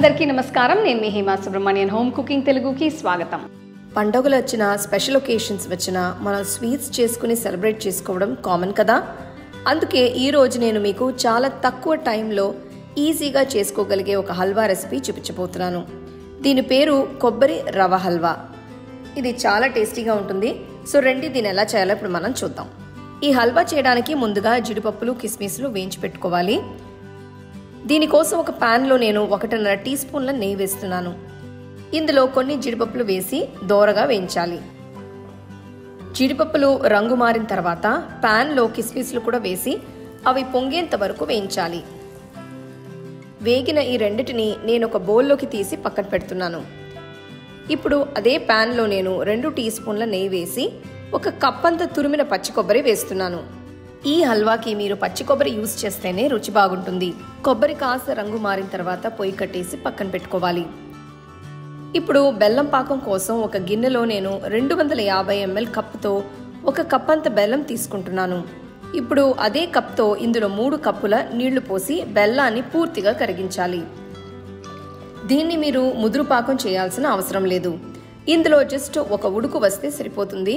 అందరికీ నమస్కారం నేను మీ హేమా సుబ్రహ్మణ్యన్ హోమ్ కుకింగ్ తెలుగుకి స్వాగతం పండుగలు వచ్చినా స్పెషల్ ఒకేషన్స్ వచ్చినా మనం స్వీట్స్ చేసుకుని సెలబ్రేట్ చేసుకోవడం కామన్ కదా అందుకే ఈ రోజు నేను మీకు చాలా తక్కువ టైంలో ఈజీగా చేసుకోగలిగే ఒక హల్వా రెసిపీ చూపించబోతున్నాను దీని పేరు కొబ్బరి రవ హల్వా ఇది చాలా టేస్టీగా ఉంటుంది సో రండి దీన్ని ఎలా చేయాలో ఇప్పుడు మనం చూద్దాం ఈ హల్వా చేయడానికి ముందుగా జీడిపప్పులు కిస్మిస్లు వేయించి పెట్టుకోవాలి దీనికోసం ఒక ప్యాన్లో నేను ఒకటిన్నర టీ స్పూన్ల నెయ్యి వేస్తున్నాను ఇందులో కొన్ని జీడిపప్పులు వేసి దోరగా వేయించాలి జీడిపప్పులు రంగు మారిన తర్వాత ప్యాన్లో కిస్మిస్లు కూడా వేసి అవి పొంగేంత వరకు వేయించాలి వేగిన ఈ రెండిటిని నేను ఒక బౌల్లోకి తీసి పక్కన పెడుతున్నాను ఇప్పుడు అదే ప్యాన్లో నేను రెండు టీ స్పూన్ల నెయ్యి వేసి ఒక కప్పంత తురిమిన పచ్చి కొబ్బరి వేస్తున్నాను ఈ హల్వాకి మీరు పచ్చి కొబ్బరి యూజ్ చేస్తేనే రుచి బాగుంటుంది కొబ్బరి కాస్త రంగు మారిన తర్వాత పొయ్యి కట్టేసి పక్కన పెట్టుకోవాలి ఇప్పుడు బెల్లం పాకం కోసం ఒక గిన్నెలో నేను రెండు వందల యాభై ఎంఎల్ కప్పుతో ఒక కప్పంత బెల్లం తీసుకుంటున్నాను ఇప్పుడు అదే కప్తో ఇందులో మూడు కప్పుల నీళ్లు పోసి బెల్లాన్ని పూర్తిగా కరిగించాలి దీన్ని మీరు ముదురు పాకం చేయాల్సిన అవసరం లేదు ఇందులో జస్ట్ ఒక ఉడుకు వస్తే సరిపోతుంది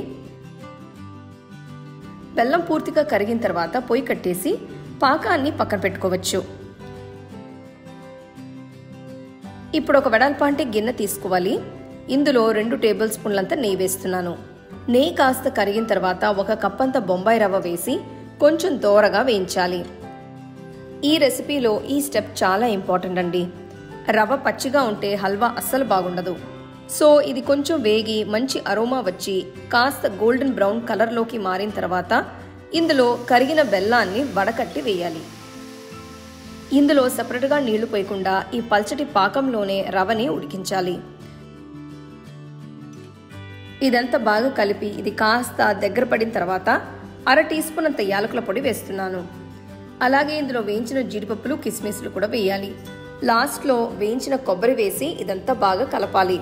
బెల్లం పూర్తిగా కరిగిన తర్వాత పొయ్యి కట్టేసి పాకాన్ని పక్కన పెట్టుకోవచ్చు ఇప్పుడు ఒక వెడల్పాంటి గిన్నె తీసుకోవాలి ఇందులో రెండు టేబుల్ స్పూన్లంత నెయ్యి వేస్తున్నాను నెయ్యి కాస్త కరిగిన తర్వాత ఒక కప్పంత బొంబాయి రవ్వ వేసి కొంచెం దోరగా వేయించాలి ఈ రెసిపీలో ఈ స్టెప్ చాలా ఇంపార్టెంట్ అండి రవ్వ పచ్చిగా ఉంటే హల్వా అస్సలు బాగుండదు సో ఇది కొంచెం వేగి మంచి అరోమా వచ్చి కాస్త గోల్డెన్ బ్రౌన్ కలర్లోకి మారిన తర్వాత ఇందులో కరిగిన బెల్లాన్ని వడకట్టి వేయాలి ఇందులో సపరేట్గా నీళ్లు పోయకుండా ఈ పల్చటి పాకంలోనే రవని ఉడికించాలి ఇదంతా బాగా కలిపి ఇది కాస్త దగ్గర పడిన తర్వాత అర టీ స్పూన్ అంత యాలకుల పొడి వేస్తున్నాను అలాగే ఇందులో వేయించిన జీడిపప్పులు కిస్మిస్లు కూడా వేయాలి లాస్ట్లో వేయించిన కొబ్బరి వేసి ఇదంతా బాగా కలపాలి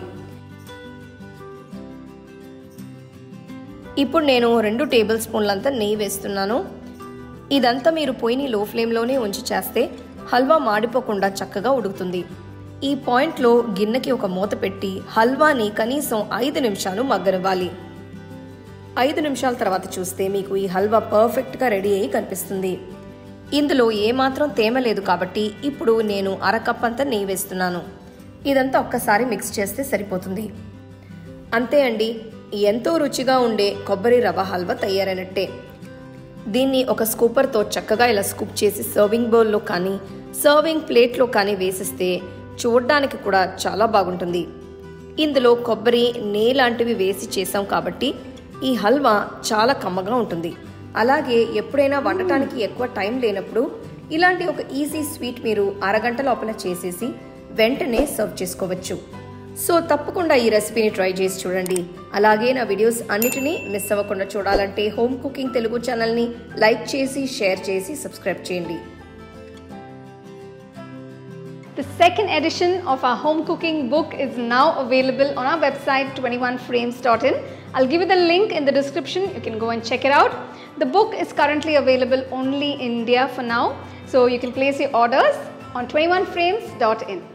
ఇప్పుడు నేను రెండు టేబుల్ స్పూన్లంతా నెయ్యి వేస్తున్నాను ఇదంతా మీరు పొయ్యిని లో ఫ్లేమ్లోనే ఉంచి చేస్తే హల్వా మాడిపోకుండా చక్కగా ఉడుకుతుంది ఈ పాయింట్లో గిన్నెకి ఒక మూత పెట్టి హల్వాని కనీసం ఐదు నిమిషాలు మగ్గనివ్వాలి ఐదు నిమిషాల తర్వాత చూస్తే మీకు ఈ హల్వా పర్ఫెక్ట్గా రెడీ అయ్యి కనిపిస్తుంది ఇందులో ఏమాత్రం తేమ లేదు కాబట్టి ఇప్పుడు నేను అరకప్ అంతా నెయ్యి వేస్తున్నాను ఇదంతా ఒక్కసారి మిక్స్ చేస్తే సరిపోతుంది అంతే అండి ఎంతో రుచిగా ఉండే కొబ్బరి రవ్వ హల్వా తయారైనట్టే దీన్ని ఒక స్కూపర్తో చక్కగా ఇలా స్కూప్ చేసి సర్వింగ్ బౌల్లో కానీ సర్వింగ్ ప్లేట్లో కానీ వేసిస్తే చూడడానికి కూడా చాలా బాగుంటుంది ఇందులో కొబ్బరి నే లాంటివి వేసి చేసాం కాబట్టి ఈ హల్వా చాలా కమ్మగా ఉంటుంది అలాగే ఎప్పుడైనా వండటానికి ఎక్కువ టైం లేనప్పుడు ఇలాంటి ఒక ఈజీ స్వీట్ మీరు అరగంట లోపల చేసేసి వెంటనే సర్వ్ చేసుకోవచ్చు సో తప్పకుండా ఈ రెసిపీని ట్రై చేసి చూడండి అలాగే నా వీడియోస్ అన్నిటినీ మిస్ అవ్వకుండా చూడాలంటే హోమ్ కుకింగ్ తెలుగు ఛానల్ని లైక్ చేసి షేర్ చేసి సబ్స్క్రైబ్ చేయండి The second edition of our home cooking book is now available on our website 21frames.in. I'll give you the link in the description. You can go and check it out. The book is currently available only in India for now. So you can place your orders on 21frames.in.